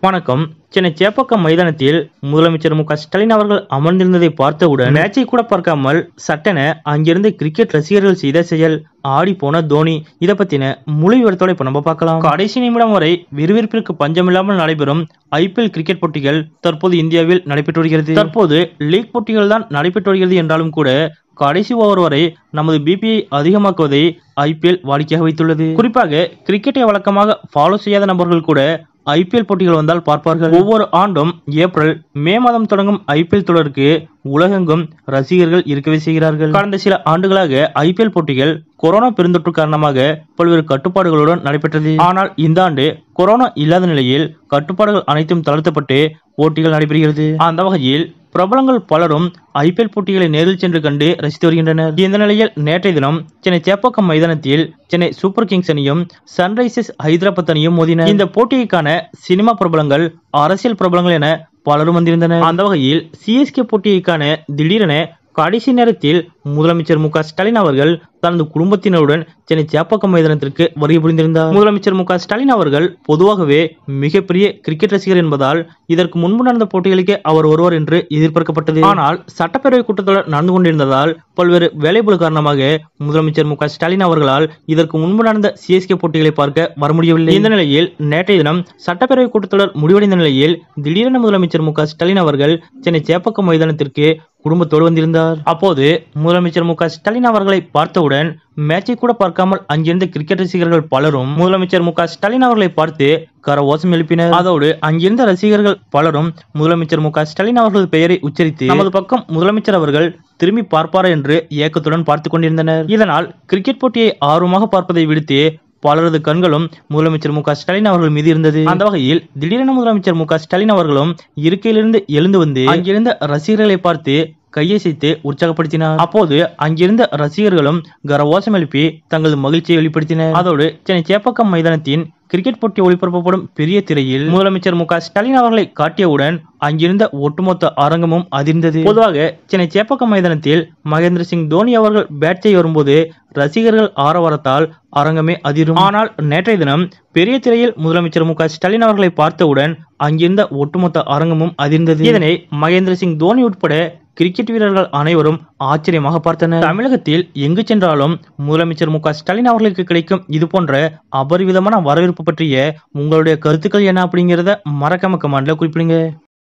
வணக்கம் சென்னை சேப்பாக்கம் மைதானத்தில் முதலமைச்சர் மு க ஸ்டாலின் அவர்கள் அமர்ந்திருந்ததை பார்த்தவுடன் மேட்சை கூட பார்க்காமல் சட்டென அங்கிருந்து கிரிக்கெட் ரசிகர்கள் செய்த செயல் ஆடி போன தோனி இதை பத்தின முழு விவரத்தோட இப்ப நம்ம பார்க்கலாம் கடைசி நிமிடம் வரை விறுவிறுப்பிற்கு பஞ்சமில்லாமல் நடைபெறும் ஐபிஎல் கிரிக்கெட் போட்டிகள் தற்போது இந்தியாவில் நடைபெற்று வருகிறது தற்போது லீக் போட்டிகள் தான் நடைபெற்று வருகிறது என்றாலும் கூட கடைசி ஓவர் வரை நமது பிபிஐ அதிகமாக்குவதை ஐபிஎல் வாடிக்கையாக வைத்துள்ளது குறிப்பாக கிரிக்கெட்டை வழக்கமாக ஃபாலோ செய்யாத நபர்கள் கூட ஐபிஎல் போட்டிகள் வந்தால் பார்ப்பார்கள் ஒவ்வொரு ஆண்டும் ஏப்ரல் மே மாதம் தொடங்கும் ஐபிஎல் தொடருக்கு உலகெங்கும் ரசிகர்கள் இருக்கவே செய்கிறார்கள் கடந்த சில ஆண்டுகளாக ஐபிஎல் போட்டிகள் கொரோனா பெருந்தொற்று காரணமாக பல்வேறு கட்டுப்பாடுகளுடன் நடைபெற்றது ஆனால் இந்த ஆண்டு கொரோனா இல்லாத நிலையில் கட்டுப்பாடுகள் அனைத்தும் தளர்த்தப்பட்டு போட்டிகள் நடைபெறுகிறது அந்த வகையில் பிரபலங்கள் பலரும் ஐபிஎல் போட்டிகளை நேரில் சென்று கண்டு ரசித்து வருகின்றனர் இந்த நிலையில் நேற்றைய தினம் சென்னை சேப்பாக்கம் மைதானத்தில் சென்னை சூப்பர் கிங்ஸ் அணியும் சன்ரைசர்ஸ் ஹைதராபாத் அணியும் மோதின இந்த போட்டியைக்கான சினிமா பிரபலங்கள் அரசியல் பிரபலங்கள் என பலரும் வந்திருந்தனர் அந்த வகையில் சிஎஸ்கே போட்டியைக்கான திடீரென கடைசி நேரத்தில் முதலமைச்சர் மு க ஸ்டாலின் அவர்கள் தனது குடும்பத்தினருடன் சென்னை சேப்பாக்கம் மைதானத்திற்கு வருகை புரிந்திருந்தார் முதலமைச்சர் மு க ஸ்டாலின் அவர்கள் பொதுவாகவே மிகப்பெரிய கிரிக்கெட் ரசிகர் என்பதால் இதற்கு முன்பு நடந்த போட்டிகளுக்கே அவர் வருவார் என்று எதிர்பார்க்கப்பட்டது ஆனால் சட்டப்பேரவை கூட்டத்தொடர் நடந்து கொண்டிருந்ததால் பல்வேறு வேலைபளு காரணமாக முதலமைச்சர் மு க ஸ்டாலின் அவர்களால் இதற்கு முன்பு நடந்த சிஎஸ்கே போட்டிகளை பார்க்க வர முடியவில்லை இந்த நிலையில் நேற்றைய தினம் சட்டப்பேரவை கூட்டத்தொடர் முடிவடைந்த நிலையில் திடீரென முதலமைச்சர் மு க ஸ்டாலின் அவர்கள் சென்னை சேப்பாக்கம் மைதானத்திற்கு குடும்பத்தோடு வந்திருந்தார் அப்போது முதலமைச்சர் மு க ஸ்டாலின் அவர்களை பார்த்தவுடன் மேட்சை கூட பார்க்காமல் அங்கிருந்த கிரிக்கெட் ரசிகர்கள் பலரும் முதலமைச்சர் மு க ஸ்டாலின் அவர்களை பார்த்து கரவோசம் எழுப்பினர் அதோடு அங்கிருந்த ரசிகர்கள் பலரும் முதலமைச்சர் மு க ஸ்டாலின் அவர்கள் பெயரை உச்சரித்து நமது பக்கம் முதலமைச்சர் அவர்கள் திரும்பி பார்ப்பாரா என்று ஏக்கத்துடன் பார்த்து கொண்டிருந்தனர் இதனால் கிரிக்கெட் போட்டியை ஆர்வமாக பார்ப்பதை விடுத்து பலரது கண்களும் முதலமைச்சர் மு க ஸ்டாலின் அவர்கள் மீது இருந்தது அந்த வகையில் திடீரென முதலமைச்சர் மு க ஸ்டாலின் அவர்களும் இருக்கையிலிருந்து எழுந்து வந்து அங்கிருந்த ரசிகர்களை பார்த்து கையசைத்து உற்சாகப்படுத்தினார் அப்போது அங்கிருந்த ரசிகர்களும் கரவோசம் எழுப்பி தங்களது மகிழ்ச்சியை வெளிப்படுத்தினர் அதோடு சென்னை சேப்பாக்கம் மைதானத்தின் கிரிக்கெட் போட்டி ஒளிபரப்பப்படும் பெரிய திரையில் முதலமைச்சர் மு க ஸ்டாலின் அவர்களை காட்டியவுடன் அங்கிருந்த ஒட்டுமொத்த அரங்கமும் அதிர்ந்தது பொதுவாக சென்னை சேப்பாக்கம் மைதானத்தில் மகேந்திர சிங் தோனி அவர்கள் பேட் செய்ய வரும்போது ரசிகர்கள் ஆரவாரத்தால் அரங்கமே அதிரும் ஆனால் நேற்றைய தினம் பெரிய திரையில் முதலமைச்சர் மு க ஸ்டாலின் அவர்களை பார்த்தவுடன் அங்கிருந்த ஒட்டுமொத்த அரங்கமும் அதிர்ந்தது இதனை மகேந்திர சிங் தோனி உட்பட கிரிக்கெட் வீரர்கள் அனைவரும் ஆச்சரியமாக பார்த்தனர் தமிழகத்தில் எங்கு சென்றாலும் முதலமைச்சர் மு க ஸ்டாலின் அவர்களுக்கு கிடைக்கும் இது போன்ற அபரிவிதமான வரவேற்பு பற்றிய உங்களுடைய கருத்துக்கள் என்ன அப்படிங்கிறத மறக்காம கமெண்ட்ல குறிப்பிடுங்க